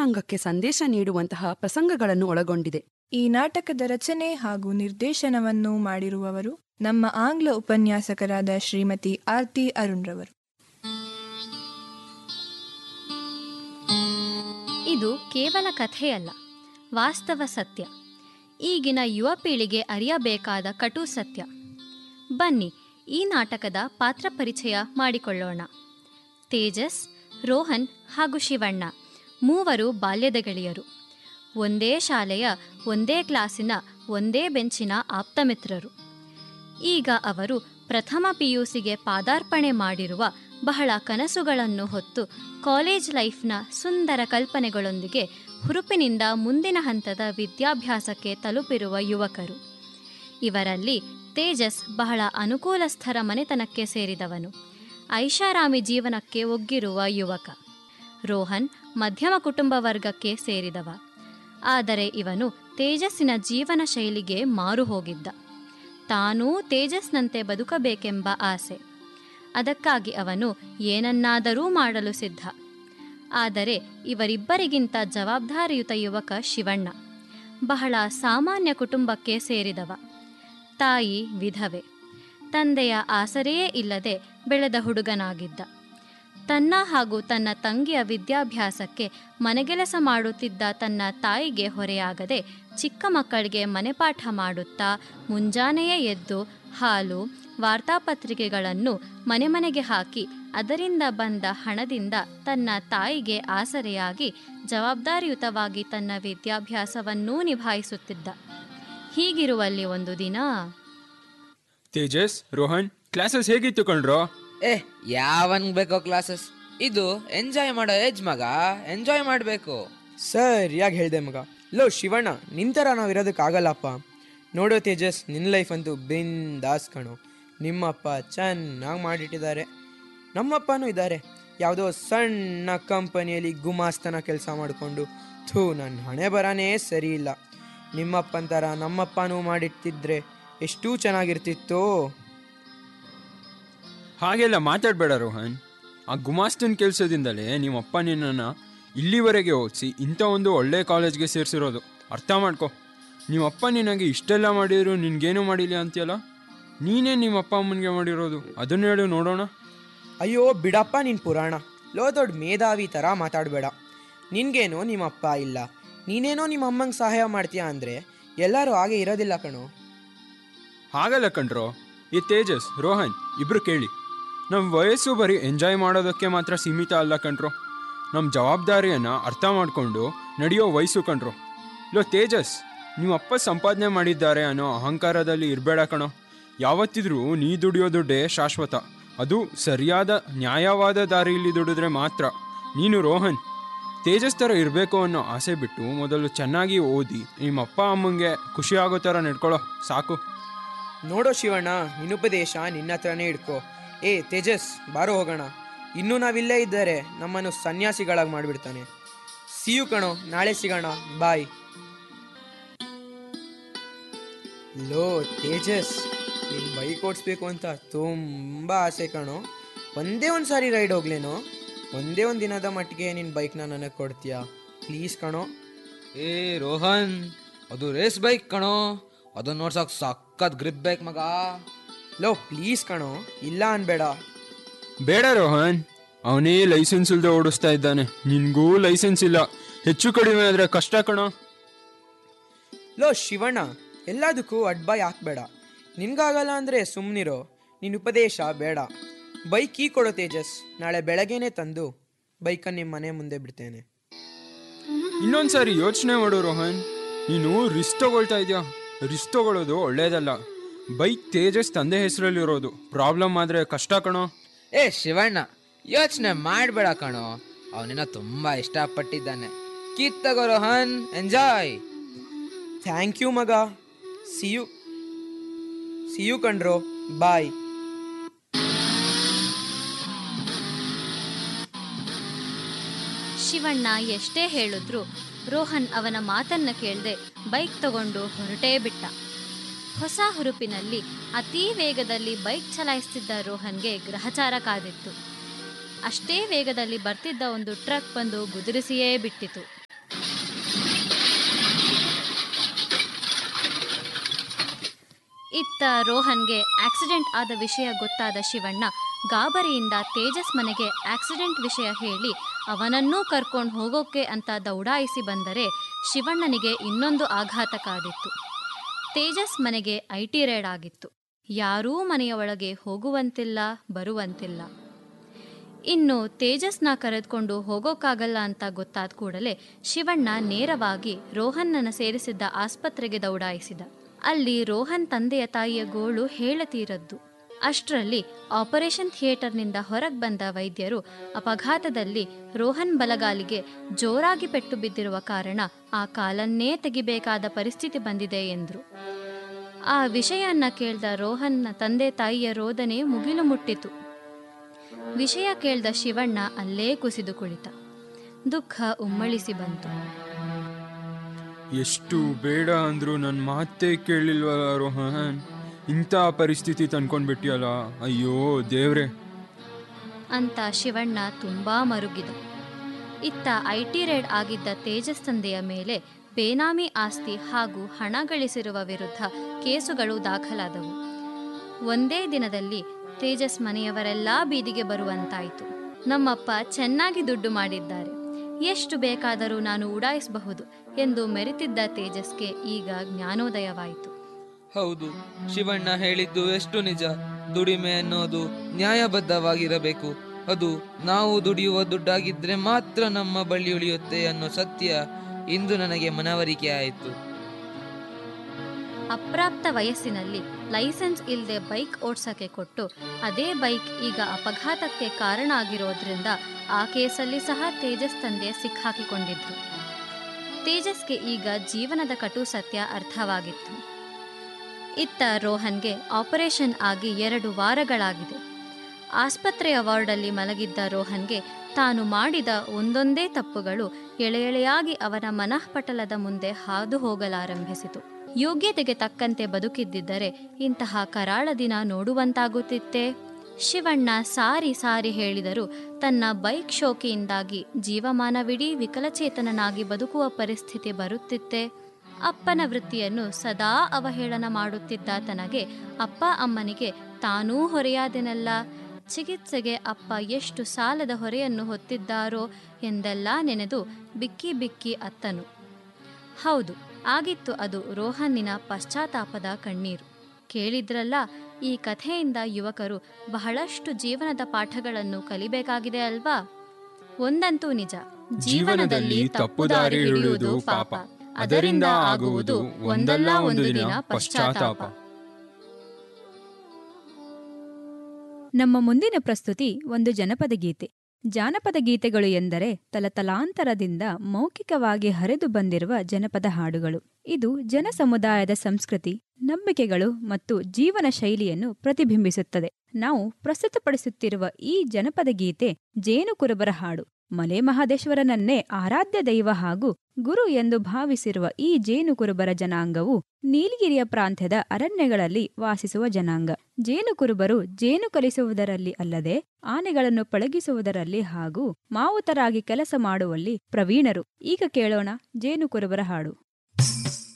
ಜನಾಂಗಕ್ಕೆ ಸಂದೇಶ ನೀಡುವಂತಹ ಪ್ರಸಂಗಗಳನ್ನು ಒಳಗೊಂಡಿದೆ ಈ ನಾಟಕದ ರಚನೆ ಹಾಗೂ ನಿರ್ದೇಶನವನ್ನು ಮಾಡಿರುವವರು ನಮ್ಮ ಆಂಗ್ಲ ಉಪನ್ಯಾಸಕರಾದ ಶ್ರೀಮತಿ ಆರ್ತಿ ಅರುಣ್ರವರು ಇದು ಕೇವಲ ಕಥೆಯಲ್ಲ ವಾಸ್ತವ ಸತ್ಯ ಈಗಿನ ಯುವ ಪೀಳಿಗೆ ಅರಿಯಬೇಕಾದ ಕಟು ಸತ್ಯ ಬನ್ನಿ ಈ ನಾಟಕದ ಪಾತ್ರ ಪರಿಚಯ ಮಾಡಿಕೊಳ್ಳೋಣ ತೇಜಸ್ ರೋಹನ್ ಹಾಗೂ ಶಿವಣ್ಣ ಮೂವರು ಬಾಲ್ಯದ ಗೆಳೆಯರು ಒಂದೇ ಶಾಲೆಯ ಒಂದೇ ಕ್ಲಾಸಿನ ಒಂದೇ ಬೆಂಚಿನ ಆಪ್ತಮಿತ್ರರು ಈಗ ಅವರು ಪ್ರಥಮ ಪಿಯುಸಿಗೆ ಪಾದಾರ್ಪಣೆ ಮಾಡಿರುವ ಬಹಳ ಕನಸುಗಳನ್ನು ಹೊತ್ತು ಕಾಲೇಜ್ ಲೈಫ್ನ ಸುಂದರ ಕಲ್ಪನೆಗಳೊಂದಿಗೆ ಹುರುಪಿನಿಂದ ಮುಂದಿನ ಹಂತದ ವಿದ್ಯಾಭ್ಯಾಸಕ್ಕೆ ತಲುಪಿರುವ ಯುವಕರು ಇವರಲ್ಲಿ ತೇಜಸ್ ಬಹಳ ಅನುಕೂಲಸ್ಥರ ಮನೆತನಕ್ಕೆ ಸೇರಿದವನು ಐಷಾರಾಮಿ ಜೀವನಕ್ಕೆ ಒಗ್ಗಿರುವ ಯುವಕ ರೋಹನ್ ಮಧ್ಯಮ ಕುಟುಂಬ ವರ್ಗಕ್ಕೆ ಸೇರಿದವ ಆದರೆ ಇವನು ತೇಜಸ್ಸಿನ ಜೀವನ ಶೈಲಿಗೆ ಮಾರು ಹೋಗಿದ್ದ ತಾನೂ ತೇಜಸ್ನಂತೆ ಬದುಕಬೇಕೆಂಬ ಆಸೆ ಅದಕ್ಕಾಗಿ ಅವನು ಏನನ್ನಾದರೂ ಮಾಡಲು ಸಿದ್ಧ ಆದರೆ ಇವರಿಬ್ಬರಿಗಿಂತ ಜವಾಬ್ದಾರಿಯುತ ಯುವಕ ಶಿವಣ್ಣ ಬಹಳ ಸಾಮಾನ್ಯ ಕುಟುಂಬಕ್ಕೆ ಸೇರಿದವ ತಾಯಿ ವಿಧವೆ ತಂದೆಯ ಆಸರೆಯೇ ಇಲ್ಲದೆ ಬೆಳೆದ ಹುಡುಗನಾಗಿದ್ದ ತನ್ನ ಹಾಗೂ ತನ್ನ ತಂಗಿಯ ವಿದ್ಯಾಭ್ಯಾಸಕ್ಕೆ ಮನೆಗೆಲಸ ಮಾಡುತ್ತಿದ್ದ ತನ್ನ ತಾಯಿಗೆ ಹೊರೆಯಾಗದೆ ಚಿಕ್ಕ ಮಕ್ಕಳಿಗೆ ಮನೆಪಾಠ ಮಾಡುತ್ತಾ ಮುಂಜಾನೆಯೇ ಎದ್ದು ಹಾಲು ವಾರ್ತಾಪತ್ರಿಕೆಗಳನ್ನು ಮನೆ ಮನೆಗೆ ಹಾಕಿ ಅದರಿಂದ ಬಂದ ಹಣದಿಂದ ತನ್ನ ತಾಯಿಗೆ ಆಸರೆಯಾಗಿ ಜವಾಬ್ದಾರಿಯುತವಾಗಿ ತನ್ನ ವಿದ್ಯಾಭ್ಯಾಸವನ್ನೂ ನಿಭಾಯಿಸುತ್ತಿದ್ದ ಹೀಗಿರುವಲ್ಲಿ ಒಂದು ದಿನ ತೇಜಸ್ ರೋಹನ್ ಕ್ಲಾಸಸ್ ಹೇಗಿತ್ತು ಕಣ್ರೋ ಏ ಯಾವನ್ ಬೇಕೋ ಕ್ಲಾಸಸ್ ಇದು ಎಂಜಾಯ್ ಮಾಡೋ ಏಜ್ ಮಗ ಎಂಜಾಯ್ ಮಾಡಬೇಕು ಸರಿಯಾಗಿ ಹೇಳ್ದೆ ಮಗ ಲೋ ಶಿವಣ್ಣ ನಿಂತರ ನಾವು ಇರೋದಕ್ಕಾಗಲ್ಲಪ್ಪ ನೋಡೋ ತೇಜಸ್ ನಿನ್ನ ಲೈಫ್ ಅಂತೂ ಬಿಂದಾಸ್ ಕಣೋ ನಿಮ್ಮಪ್ಪ ಚೆನ್ನಾಗಿ ಮಾಡಿಟ್ಟಿದ್ದಾರೆ ನಮ್ಮಪ್ಪನೂ ಇದ್ದಾರೆ ಯಾವುದೋ ಸಣ್ಣ ಕಂಪನಿಯಲ್ಲಿ ಗುಮಾಸ್ತನ ಕೆಲಸ ಮಾಡಿಕೊಂಡು ಥೂ ನನ್ನ ಹಣೆ ಬರಾನೇ ಸರಿ ಇಲ್ಲ ನಿಮ್ಮಪ್ಪನ ಥರ ನಮ್ಮಪ್ಪನೂ ಮಾಡಿಟ್ಟಿದ್ರೆ ಎಷ್ಟು ಚೆನ್ನಾಗಿರ್ತಿತ್ತೋ ಹಾಗೆಲ್ಲ ಮಾತಾಡಬೇಡ ರೋಹನ್ ಆ ಗುಮಾಸ್ತನ್ ಕೆಲಸದಿಂದಲೇ ನಿಮ್ಮಪ್ಪ ನಿನ್ನನ್ನು ಇಲ್ಲಿವರೆಗೆ ಓದಿಸಿ ಇಂಥ ಒಂದು ಒಳ್ಳೆ ಕಾಲೇಜ್ಗೆ ಸೇರಿಸಿರೋದು ಅರ್ಥ ಮಾಡ್ಕೊ ನಿಮ್ಮಪ್ಪ ನಿನಗೆ ಇಷ್ಟೆಲ್ಲ ಮಾಡಿದ್ರು ನಿನ್ಗೇನು ಮಾಡಿಲ್ಲ ಅಂತೀಯಲ್ಲ ನೀನೇ ನಿಮ್ಮ ಅಪ್ಪ ಅಮ್ಮನಿಗೆ ಮಾಡಿರೋದು ಅದನ್ನು ಹೇಳು ನೋಡೋಣ ಅಯ್ಯೋ ಬಿಡಪ್ಪ ನಿನ್ನ ಪುರಾಣ ಲೋ ದೊಡ್ಡ ಮೇಧಾವಿ ಥರ ಮಾತಾಡಬೇಡ ನಿನ್ಗೇನೋ ನಿಮ್ಮಪ್ಪ ಇಲ್ಲ ನೀನೇನೋ ನಿಮ್ಮ ಅಮ್ಮಂಗೆ ಸಹಾಯ ಮಾಡ್ತೀಯ ಅಂದರೆ ಎಲ್ಲರೂ ಹಾಗೆ ಇರೋದಿಲ್ಲ ಕಣೋ ಹಾಗಲ್ಲ ಕಣ್ರೋ ಈ ತೇಜಸ್ ರೋಹನ್ ಇಬ್ರು ಕೇಳಿ ನಮ್ಮ ವಯಸ್ಸು ಬರೀ ಎಂಜಾಯ್ ಮಾಡೋದಕ್ಕೆ ಮಾತ್ರ ಸೀಮಿತ ಅಲ್ಲ ಕಣ್ರೋ ನಮ್ಮ ಜವಾಬ್ದಾರಿಯನ್ನು ಅರ್ಥ ಮಾಡಿಕೊಂಡು ನಡೆಯೋ ವಯಸ್ಸು ಕಣ್ರೋ ಲೋ ತೇಜಸ್ ನಿಮ್ಮ ಅಪ್ಪ ಸಂಪಾದನೆ ಮಾಡಿದ್ದಾರೆ ಅನ್ನೋ ಅಹಂಕಾರದಲ್ಲಿ ಇರಬೇಡ ಕಣೋ ಯಾವತ್ತಿದ್ರೂ ನೀ ದುಡಿಯೋ ದುಡ್ಡೇ ಶಾಶ್ವತ ಅದು ಸರಿಯಾದ ನ್ಯಾಯವಾದ ದಾರಿಯಲ್ಲಿ ದುಡಿದ್ರೆ ಮಾತ್ರ ನೀನು ರೋಹನ್ ತೇಜಸ್ ಥರ ಇರಬೇಕು ಅನ್ನೋ ಆಸೆ ಬಿಟ್ಟು ಮೊದಲು ಚೆನ್ನಾಗಿ ಓದಿ ನಿಮ್ಮ ಅಪ್ಪ ಅಮ್ಮಂಗೆ ಖುಷಿ ಆಗೋ ಥರ ನಡ್ಕೊಳ್ಳೋ ಸಾಕು ನೋಡೋ ಶಿವಣ್ಣ ನಿನ್ನುಪದೇಶ ನಿನ್ನ ಹತ್ರನೇ ಇಡ್ಕೋ ಏ ತೇಜಸ್ ಬಾರೋ ಹೋಗೋಣ ಇನ್ನೂ ನಾವಿಲ್ಲೇ ಇದ್ದರೆ ನಮ್ಮನ್ನು ಸನ್ಯಾಸಿಗಳಾಗಿ ಮಾಡಿಬಿಡ್ತಾನೆ ಸಿಯು ಕಣೋ ನಾಳೆ ಸಿಗೋಣ ಬಾಯ್ ಲೋ ತೇಜಸ್ ನೀನು ಬೈಕ್ ಓಡಿಸ್ಬೇಕು ಅಂತ ತುಂಬ ಆಸೆ ಕಣೋ ಒಂದೇ ಒಂದು ಸಾರಿ ರೈಡ್ ಹೋಗ್ಲೇನೋ ಒಂದೇ ಒಂದು ದಿನದ ಮಟ್ಟಿಗೆ ನಿನ್ನ ಬೈಕ್ನ ನನಗೆ ಕೊಡ್ತೀಯಾ ಪ್ಲೀಸ್ ಕಣೋ ಏ ರೋಹನ್ ಅದು ರೇಸ್ ಬೈಕ್ ಕಣೋ ಅದನ್ನ ನೋಡ್ಸಕ್ ಸಖತ್ ಗ್ರಿಪ್ ಬೈಕ್ ಮಗ ಲೋ ಪ್ಲೀಸ್ ಕಣೋ ಇಲ್ಲ ಅನ್ಬೇಡ ಬೇಡ ರೋಹನ್ ಅವನೇ ಲೈಸೆನ್ಸ್ ಇಲ್ಲದೆ ಓಡಿಸ್ತಾ ಇದ್ದಾನೆ ನಿನ್ಗೂ ಲೈಸೆನ್ಸ್ ಇಲ್ಲ ಹೆಚ್ಚು ಕಡಿಮೆ ಆದರೆ ಕಷ್ಟ ಕಣೋ ಲೋ ಶಿವಣ್ಣ ಎಲ್ಲದಕ್ಕೂ ಅಡ್ಬಾಯ್ ಹಾಕ್ಬೇಡ ನಿನ್ಗಾಗಲ್ಲ ಅಂದರೆ ಸುಮ್ಮನಿರೋ ನಿನ್ನ ಉಪದೇಶ ಬೇಡ ಬೈಕ್ ಕೀ ಕೊಡೋ ತೇಜಸ್ ನಾಳೆ ಬೆಳಗ್ಗೆನೆ ತಂದು ಬೈಕನ್ನು ನಿಮ್ಮ ಮನೆ ಮುಂದೆ ಬಿಡ್ತೇನೆ ಇನ್ನೊಂದ್ಸಾರಿ ಯೋಚನೆ ಮಾಡು ರೋಹನ್ ನೀನು ರಿಸ್ಕ್ ತಗೊಳ್ತಾ ಇದೆಯಾ ರಿಸ್ಕ್ ತಗೊಳ್ಳೋದು ಒಳ್ಳೇದಲ್ಲ ಬೈಕ್ ತೇಜಸ್ ತಂದೆ ಹೆಸರಲ್ಲಿರೋದು ಪ್ರಾಬ್ಲಮ್ ಆದರೆ ಕಷ್ಟ ಕಣೋ ಏ ಶಿವಣ್ಣ ಯೋಚನೆ ಮಾಡಬೇಡ ಕಣೋ ಅವನಿನ್ನ ತುಂಬಾ ಇಷ್ಟಪಟ್ಟಿದ್ದಾನೆ ಕಿತ್ತಗೋ ರೋಹನ್ ಎಂಜಾಯ್ ಥ್ಯಾಂಕ್ ಯು ಮಗ ಸಿಯು ಸಿಯು ಕಣ್ರೋ ಬಾಯ್ ಶಿವಣ್ಣ ಎಷ್ಟೇ ಹೇಳಿದ್ರೂ ರೋಹನ್ ಅವನ ಮಾತನ್ನ ಕೇಳದೆ ಬೈಕ್ ತಗೊಂಡು ಹೊರಟೇ ಬಿಟ್ಟ ಹೊಸ ಹುರುಪಿನಲ್ಲಿ ಅತೀ ವೇಗದಲ್ಲಿ ಬೈಕ್ ಚಲಾಯಿಸ್ತಿದ್ದ ರೋಹನ್ಗೆ ಗ್ರಹಚಾರ ಕಾದಿತ್ತು ಅಷ್ಟೇ ವೇಗದಲ್ಲಿ ಬರ್ತಿದ್ದ ಒಂದು ಟ್ರಕ್ ಬಂದು ಗುದುರಿಸಿಯೇ ಬಿಟ್ಟಿತು ಇತ್ತ ರೋಹನ್ಗೆ ಆಕ್ಸಿಡೆಂಟ್ ಆದ ವಿಷಯ ಗೊತ್ತಾದ ಶಿವಣ್ಣ ಗಾಬರಿಯಿಂದ ತೇಜಸ್ ಮನೆಗೆ ಆಕ್ಸಿಡೆಂಟ್ ವಿಷಯ ಹೇಳಿ ಅವನನ್ನೂ ಕರ್ಕೊಂಡು ಹೋಗೋಕೆ ಅಂತ ದೌಡಾಯಿಸಿ ಬಂದರೆ ಶಿವಣ್ಣನಿಗೆ ಇನ್ನೊಂದು ಆಘಾತ ಕಾದಿತ್ತು ತೇಜಸ್ ಮನೆಗೆ ಐ ಟಿ ರೇಡ್ ಆಗಿತ್ತು ಯಾರೂ ಮನೆಯ ಒಳಗೆ ಹೋಗುವಂತಿಲ್ಲ ಬರುವಂತಿಲ್ಲ ಇನ್ನು ತೇಜಸ್ನ ಕರೆದುಕೊಂಡು ಹೋಗೋಕ್ಕಾಗಲ್ಲ ಅಂತ ಗೊತ್ತಾದ ಕೂಡಲೇ ಶಿವಣ್ಣ ನೇರವಾಗಿ ರೋಹನ್ನನ ಸೇರಿಸಿದ್ದ ಆಸ್ಪತ್ರೆಗೆ ದೌಡಾಯಿಸಿದ ಅಲ್ಲಿ ರೋಹನ್ ತಂದೆಯ ತಾಯಿಯ ಗೋಳು ಹೇಳತೀರದ್ದು ಅಷ್ಟರಲ್ಲಿ ಆಪರೇಷನ್ ಥಿಯೇಟರ್ನಿಂದ ಹೊರಗೆ ಬಂದ ವೈದ್ಯರು ಅಪಘಾತದಲ್ಲಿ ರೋಹನ್ ಬಲಗಾಲಿಗೆ ಜೋರಾಗಿ ಪೆಟ್ಟು ಬಿದ್ದಿರುವ ಕಾರಣ ಆ ಕಾಲನ್ನೇ ತೆಗಿಬೇಕಾದ ಪರಿಸ್ಥಿತಿ ಬಂದಿದೆ ಎಂದರು ಆ ವಿಷಯನ್ನ ಕೇಳ್ದ ರೋಹನ್ನ ತಂದೆ ತಾಯಿಯ ರೋದನೆ ಮುಗಿಲು ಮುಟ್ಟಿತು ವಿಷಯ ಕೇಳ್ದ ಶಿವಣ್ಣ ಅಲ್ಲೇ ಕುಸಿದು ಕುಳಿತ ದುಃಖ ಉಮ್ಮಳಿಸಿ ಬಂತು ಎಷ್ಟು ಬೇಡ ಅಂದ್ರು ನನ್ನ ಮಾತೇ ಕೇಳಿಲ್ವಲ್ಲ ರೋಹನ್ ಇಂಥ ಪರಿಸ್ಥಿತಿ ತಂದ್ಕೊಂಡ್ಬಿಟ್ಟಿಯಲ್ಲ ಅಯ್ಯೋ ದೇವ್ರೆ ಅಂತ ಶಿವಣ್ಣ ತುಂಬಾ ಮರುಗಿದ ಇತ್ತ ಐ ಟಿ ರೇಡ್ ಆಗಿದ್ದ ತೇಜಸ್ ತಂದೆಯ ಮೇಲೆ ಬೇನಾಮಿ ಆಸ್ತಿ ಹಾಗೂ ಹಣ ಗಳಿಸಿರುವ ವಿರುದ್ಧ ಕೇಸುಗಳು ದಾಖಲಾದವು ಒಂದೇ ದಿನದಲ್ಲಿ ತೇಜಸ್ ಮನೆಯವರೆಲ್ಲ ಬೀದಿಗೆ ಬರುವಂತಾಯಿತು ನಮ್ಮಪ್ಪ ಚೆನ್ನಾಗಿ ದುಡ್ಡು ಮಾಡಿದ್ದಾರೆ ಎಷ್ಟು ಬೇಕಾದರೂ ನಾನು ಉಡಾಯಿಸಬಹುದು ಎಂದು ಮೆರೆತಿದ್ದ ತೇಜಸ್ಗೆ ಈಗ ಜ್ಞಾನೋದಯವಾಯಿತು ಹೌದು ಶಿವಣ್ಣ ಹೇಳಿದ್ದು ಎಷ್ಟು ನಿಜ ದುಡಿಮೆ ಅನ್ನೋದು ನ್ಯಾಯಬದ್ಧವಾಗಿರಬೇಕು ಅದು ನಾವು ದುಡಿಯುವ ದುಡ್ಡಾಗಿದ್ರೆ ಮಾತ್ರ ನಮ್ಮ ಬಳಿ ಉಳಿಯುತ್ತೆ ಅನ್ನೋ ಸತ್ಯ ಇಂದು ನನಗೆ ಮನವರಿಕೆ ಆಯಿತು ಅಪ್ರಾಪ್ತ ವಯಸ್ಸಿನಲ್ಲಿ ಲೈಸೆನ್ಸ್ ಇಲ್ಲದೆ ಬೈಕ್ ಓಡ್ಸಕ್ಕೆ ಕೊಟ್ಟು ಅದೇ ಬೈಕ್ ಈಗ ಅಪಘಾತಕ್ಕೆ ಕಾರಣ ಆಗಿರೋದ್ರಿಂದ ಆ ಕೇಸಲ್ಲಿ ಸಹ ತೇಜಸ್ ತಂದೆ ಸಿಕ್ಕಾಕಿಕೊಂಡಿದ್ರು ತೇಜಸ್ಗೆ ಈಗ ಜೀವನದ ಕಟು ಸತ್ಯ ಅರ್ಥವಾಗಿತ್ತು ಇತ್ತ ರೋಹನ್ಗೆ ಆಪರೇಷನ್ ಆಗಿ ಎರಡು ವಾರಗಳಾಗಿದೆ ಆಸ್ಪತ್ರೆಯ ವಾರ್ಡಲ್ಲಿ ಮಲಗಿದ್ದ ರೋಹನ್ಗೆ ತಾನು ಮಾಡಿದ ಒಂದೊಂದೇ ತಪ್ಪುಗಳು ಎಳೆ ಎಳೆಯಾಗಿ ಅವನ ಮನಃಪಟಲದ ಮುಂದೆ ಹಾದು ಹೋಗಲಾರಂಭಿಸಿತು ಯೋಗ್ಯತೆಗೆ ತಕ್ಕಂತೆ ಬದುಕಿದ್ದಿದ್ದರೆ ಇಂತಹ ಕರಾಳ ದಿನ ನೋಡುವಂತಾಗುತ್ತಿತ್ತೇ ಶಿವಣ್ಣ ಸಾರಿ ಸಾರಿ ಹೇಳಿದರೂ ತನ್ನ ಬೈಕ್ ಶೋಕಿಯಿಂದಾಗಿ ಜೀವಮಾನವಿಡೀ ವಿಕಲಚೇತನನಾಗಿ ಬದುಕುವ ಪರಿಸ್ಥಿತಿ ಬರುತ್ತಿತ್ತೆ ಅಪ್ಪನ ವೃತ್ತಿಯನ್ನು ಸದಾ ಅವಹೇಳನ ಮಾಡುತ್ತಿದ್ದ ತನಗೆ ಅಪ್ಪ ಅಮ್ಮನಿಗೆ ತಾನೂ ಹೊರೆಯಾದೆನಲ್ಲ ಚಿಕಿತ್ಸೆಗೆ ಅಪ್ಪ ಎಷ್ಟು ಸಾಲದ ಹೊರೆಯನ್ನು ಹೊತ್ತಿದ್ದಾರೋ ಎಂದೆಲ್ಲ ನೆನೆದು ಬಿಕ್ಕಿ ಬಿಕ್ಕಿ ಅತ್ತನು ಹೌದು ಆಗಿತ್ತು ಅದು ರೋಹನ್ನಿನ ಪಶ್ಚಾತ್ತಾಪದ ಕಣ್ಣೀರು ಕೇಳಿದ್ರಲ್ಲ ಈ ಕಥೆಯಿಂದ ಯುವಕರು ಬಹಳಷ್ಟು ಜೀವನದ ಪಾಠಗಳನ್ನು ಕಲಿಬೇಕಾಗಿದೆ ಅಲ್ವಾ ಒಂದಂತೂ ನಿಜ ಜೀವನದಲ್ಲಿ ತಪ್ಪು ದಾರಿ ಹಿಡಿಯುವುದು ಪಾಪ ಅದರಿಂದ ಆಗುವುದು ಒಂದಲ್ಲ ಒಂದು ದಿನ ಪಶ್ಚಾತ್ತಾಪ ನಮ್ಮ ಮುಂದಿನ ಪ್ರಸ್ತುತಿ ಒಂದು ಜನಪದ ಗೀತೆ ಜಾನಪದ ಗೀತೆಗಳು ಎಂದರೆ ತಲತಲಾಂತರದಿಂದ ಮೌಖಿಕವಾಗಿ ಹರಿದು ಬಂದಿರುವ ಜನಪದ ಹಾಡುಗಳು ಇದು ಜನ ಸಮುದಾಯದ ಸಂಸ್ಕೃತಿ ನಂಬಿಕೆಗಳು ಮತ್ತು ಜೀವನ ಶೈಲಿಯನ್ನು ಪ್ರತಿಬಿಂಬಿಸುತ್ತದೆ ನಾವು ಪ್ರಸ್ತುತಪಡಿಸುತ್ತಿರುವ ಈ ಜನಪದ ಗೀತೆ ಜೇನು ಕುರುಬರ ಹಾಡು ಮಲೆ ಮಹದೇಶ್ವರನನ್ನೇ ಆರಾಧ್ಯ ದೈವ ಹಾಗೂ ಗುರು ಎಂದು ಭಾವಿಸಿರುವ ಈ ಜೇನು ಕುರುಬರ ಜನಾಂಗವು ನೀಲಗಿರಿಯ ಪ್ರಾಂತ್ಯದ ಅರಣ್ಯಗಳಲ್ಲಿ ವಾಸಿಸುವ ಜನಾಂಗ ಜೇನು ಕುರುಬರು ಜೇನು ಕಲಿಸುವುದರಲ್ಲಿ ಅಲ್ಲದೆ ಆನೆಗಳನ್ನು ಪಳಗಿಸುವುದರಲ್ಲಿ ಹಾಗೂ ಮಾವುತರಾಗಿ ಕೆಲಸ ಮಾಡುವಲ್ಲಿ ಪ್ರವೀಣರು ಈಗ ಕೇಳೋಣ ಜೇನು ಕುರುಬರ ಹಾಡು